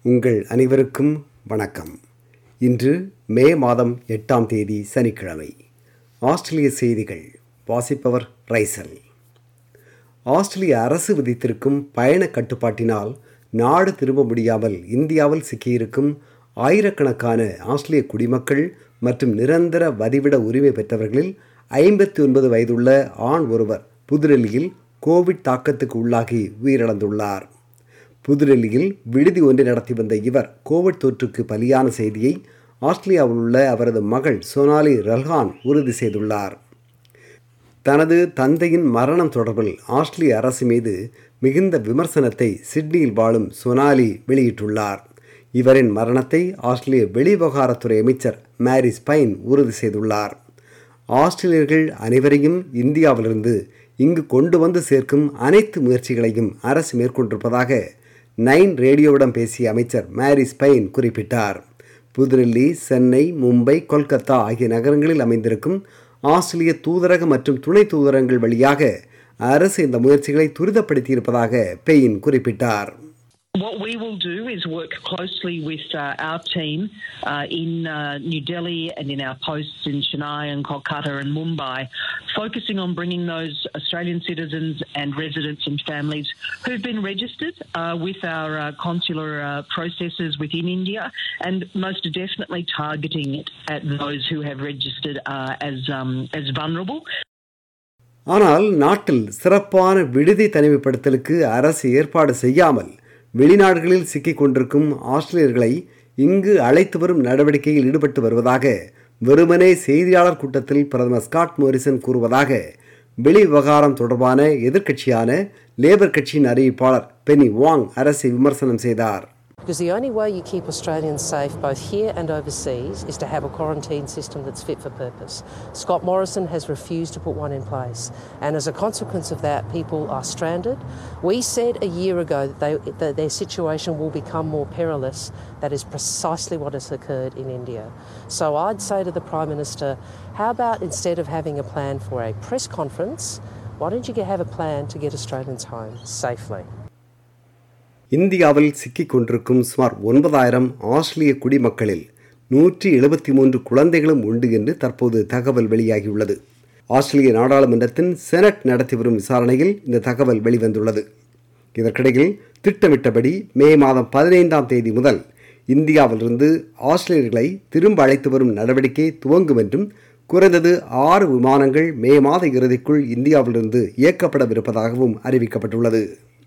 உங்கள் அனைவருக்கும் வணக்கம் இன்று மே மாதம் எட்டாம் தேதி சனிக்கிழமை ஆஸ்திரேலிய செய்திகள் வாசிப்பவர் ரைசல் ஆஸ்திரேலிய அரசு விதித்திருக்கும் பயண கட்டுப்பாட்டினால் நாடு திரும்ப முடியாமல் இந்தியாவில் சிக்கியிருக்கும் ஆயிரக்கணக்கான ஆஸ்திரேலிய குடிமக்கள் மற்றும் நிரந்தர வதிவிட உரிமை பெற்றவர்களில் ஐம்பத்தி ஒன்பது வயதுள்ள ஆண் ஒருவர் புதுடெல்லியில் கோவிட் தாக்கத்துக்கு உள்ளாகி உயிரிழந்துள்ளார் புதுடெல்லியில் விடுதி ஒன்றை நடத்தி வந்த இவர் கோவிட் தொற்றுக்கு பலியான செய்தியை ஆஸ்திரேலியாவில் உள்ள அவரது மகள் சோனாலி ரல்ஹான் உறுதி செய்துள்ளார் தனது தந்தையின் மரணம் தொடர்பில் ஆஸ்திரேலிய அரசு மீது மிகுந்த விமர்சனத்தை சிட்னியில் வாழும் சோனாலி வெளியிட்டுள்ளார் இவரின் மரணத்தை ஆஸ்திரேலிய வெளிவிவகாரத்துறை அமைச்சர் மேரி ஸ்பைன் உறுதி செய்துள்ளார் ஆஸ்திரேலியர்கள் அனைவரையும் இந்தியாவிலிருந்து இங்கு கொண்டு வந்து சேர்க்கும் அனைத்து முயற்சிகளையும் அரசு மேற்கொண்டிருப்பதாக நைன் ரேடியோவிடம் பேசிய அமைச்சர் மேரி ஸ்பெயின் குறிப்பிட்டார் புதுடெல்லி சென்னை மும்பை கொல்கத்தா ஆகிய நகரங்களில் அமைந்திருக்கும் ஆஸ்திரேலிய தூதரக மற்றும் துணை தூதரகங்கள் வழியாக அரசு இந்த முயற்சிகளை துரிதப்படுத்தியிருப்பதாக பெயின் குறிப்பிட்டார் What we will do is work closely with uh, our team uh, in uh, New Delhi and in our posts in Chennai and Kolkata and Mumbai, focusing on bringing those Australian citizens and residents and families who've been registered with our consular processes within India and most definitely targeting it at those who have registered as, um, as vulnerable. ஆனால் நாட்டில் சிறப்பான விடுதி தனிமைப்படுத்தலுக்கு அரசு ஏற்பாடு செய்யாமல் வெளிநாடுகளில் சிக்கிக் கொண்டிருக்கும் ஆஸ்திரேலியர்களை இங்கு அழைத்து வரும் நடவடிக்கையில் ஈடுபட்டு வருவதாக வெறுமனே செய்தியாளர் கூட்டத்தில் பிரதமர் ஸ்காட் மோரிசன் கூறுவதாக வெளி விவகாரம் தொடர்பான எதிர்க்கட்சியான லேபர் கட்சியின் அறிவிப்பாளர் பெனி வாங் அரசை விமர்சனம் செய்தார் Because the only way you keep Australians safe, both here and overseas, is to have a quarantine system that's fit for purpose. Scott Morrison has refused to put one in place. And as a consequence of that, people are stranded. We said a year ago that, they, that their situation will become more perilous. That is precisely what has occurred in India. So I'd say to the Prime Minister, how about instead of having a plan for a press conference, why don't you have a plan to get Australians home safely? இந்தியாவில் சிக்கிக் கொண்டிருக்கும் சுமார் ஒன்பதாயிரம் ஆஸ்திரேலிய குடிமக்களில் நூற்றி எழுபத்தி மூன்று குழந்தைகளும் உண்டு என்று தற்போது தகவல் வெளியாகியுள்ளது ஆஸ்திரேலிய நாடாளுமன்றத்தின் செனட் நடத்தி வரும் விசாரணையில் இந்த தகவல் வெளிவந்துள்ளது இதற்கிடையில் திட்டமிட்டபடி மே மாதம் பதினைந்தாம் தேதி முதல் இந்தியாவிலிருந்து ஆஸ்திரேலியர்களை திரும்ப அழைத்து வரும் நடவடிக்கை துவங்கும் என்றும் குறைந்தது ஆறு விமானங்கள் மே மாத இறுதிக்குள் இந்தியாவிலிருந்து இயக்கப்படவிருப்பதாகவும் அறிவிக்கப்பட்டுள்ளது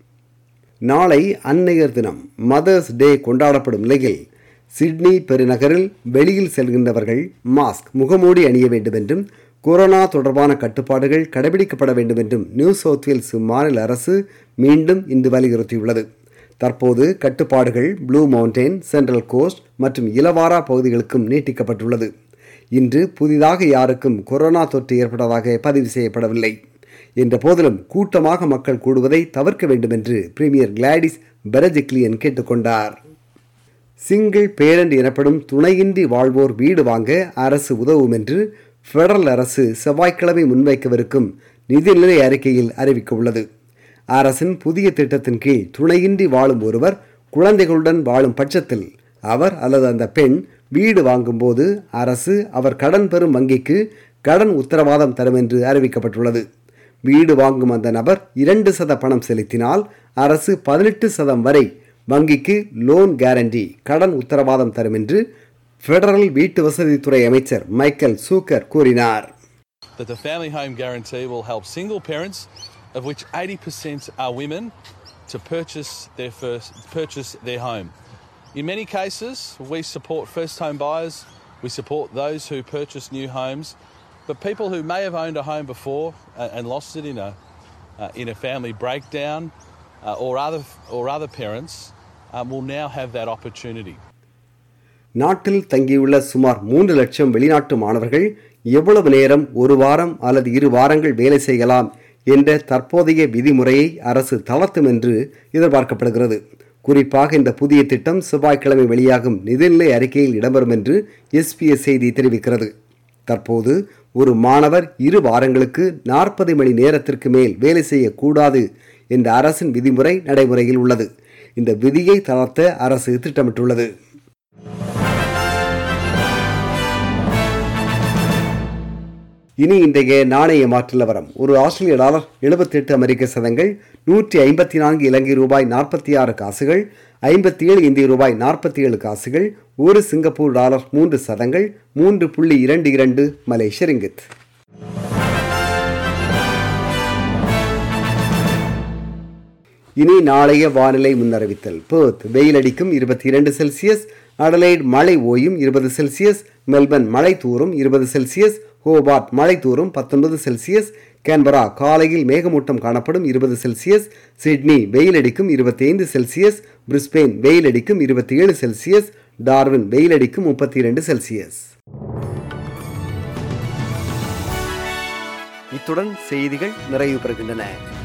நாளை அன்னையர் தினம் மதர்ஸ் டே கொண்டாடப்படும் நிலையில் சிட்னி பெருநகரில் வெளியில் செல்கின்றவர்கள் மாஸ்க் முகமூடி அணிய வேண்டும் என்றும் கொரோனா தொடர்பான கட்டுப்பாடுகள் கடைபிடிக்கப்பட வேண்டும் என்றும் நியூ சவுத் வேல்ஸ் மாநில அரசு மீண்டும் இன்று வலியுறுத்தியுள்ளது தற்போது கட்டுப்பாடுகள் ப்ளூ மவுண்டெயின் சென்ட்ரல் கோஸ்ட் மற்றும் இலவாரா பகுதிகளுக்கும் நீட்டிக்கப்பட்டுள்ளது இன்று புதிதாக யாருக்கும் கொரோனா தொற்று ஏற்பட்டதாக பதிவு செய்யப்படவில்லை என்ற போதிலும் கூட்டமாக மக்கள் கூடுவதை தவிர்க்க வேண்டும் என்று பிரீமியர் கிளாடிஸ் பெரஜிக்லியன் கேட்டுக்கொண்டார் சிங்கிள் பேரண்ட் எனப்படும் துணையின்றி வாழ்வோர் வீடு வாங்க அரசு உதவும் என்று பெடரல் அரசு செவ்வாய்க்கிழமை முன்வைக்கவிருக்கும் நிதிநிலை அறிக்கையில் அறிவிக்க உள்ளது அரசின் புதிய திட்டத்தின் கீழ் துணையின்றி வாழும் ஒருவர் குழந்தைகளுடன் வாழும் பட்சத்தில் அவர் அல்லது அந்த பெண் வீடு வாங்கும்போது அரசு அவர் கடன் பெறும் வங்கிக்கு கடன் உத்தரவாதம் தரும் என்று அறிவிக்கப்பட்டுள்ளது வீடு வாங்கும் அந்த நபர் இரண்டு சத பணம் செலுத்தினால் அரசு பதினெட்டு சதம் வரை வங்கிக்கு லோன் கேரண்டி கடன் உத்தரவாதம் தரும் என்று பெடரல் வீட்டு வசதித்துறை அமைச்சர் மைக்கேல் சூக்கர் கூறினார் That the family home guarantee will help single parents, of which 80% are women, to purchase their first purchase their home. In many cases, we support first home buyers, we support those who purchase new homes, but people who may have owned a home before uh, and lost it in a uh, in a family breakdown uh, or other or other parents um, will now have that opportunity. நாட்டில் தங்கியுள்ள சுமார் மூன்று லட்சம் வெளிநாட்டு மாணவர்கள் எவ்வளவு நேரம் ஒரு வாரம் அல்லது இரு வாரங்கள் வேலை செய்யலாம் என்ற தற்போதைய விதிமுறையை அரசு தளர்த்தும் என்று எதிர்பார்க்கப்படுகிறது குறிப்பாக இந்த புதிய திட்டம் செவ்வாய்க்கிழமை வெளியாகும் நிதிநிலை அறிக்கையில் இடம்பெறும் என்று எஸ்பிஎஸ் செய்தி தெரிவிக்கிறது தற்போது ஒரு மாணவர் இரு வாரங்களுக்கு நாற்பது மணி நேரத்திற்கு மேல் வேலை செய்யக்கூடாது என்ற அரசின் விதிமுறை நடைமுறையில் உள்ளது இந்த விதியை தளர்த்த அரசு திட்டமிட்டுள்ளது இனி இன்றைய நாணய மாற்று நிலவரம் ஒரு ஆஸ்திரேலிய டாலர் எழுபத்தி எட்டு அமெரிக்க சதங்கள் நூற்றி ஐம்பத்தி நான்கு இலங்கை ரூபாய் நாற்பத்தி ஆறு காசுகள் ஐம்பத்தி ஏழு இந்திய ரூபாய் நாற்பத்தி ஏழு காசுகள் ஒரு சிங்கப்பூர் டாலர் மூன்று சதங்கள் மூன்று புள்ளி இரண்டு இரண்டு மலேசிய ரிங்கித் இனி நாளைய வானிலை முன்னறிவித்தல் பேர்த் வெயில் அடிக்கும் இருபத்தி இரண்டு செல்சியஸ் அடலைட் மழை ஓயும் இருபது செல்சியஸ் மெல்பர்ன் மழை தூரும் இருபது செல்சியஸ் ஹோபார்ட் மழை தூரும் பத்தொன்பது செல்சியஸ் கேன்பரா காலையில் மேகமூட்டம் காணப்படும் இருபது செல்சியஸ் சிட்னி வெயில் அடிக்கும் இருபத்தி ஐந்து செல்சியஸ் பிரிஸ்பெயின் வெயில் அடிக்கும் இருபத்தி ஏழு செல்சியஸ் டார்வின் வெயில் அடிக்கும் முப்பத்தி இரண்டு செல்சியஸ் இத்துடன் செய்திகள் நிறைவு பெறுகின்றன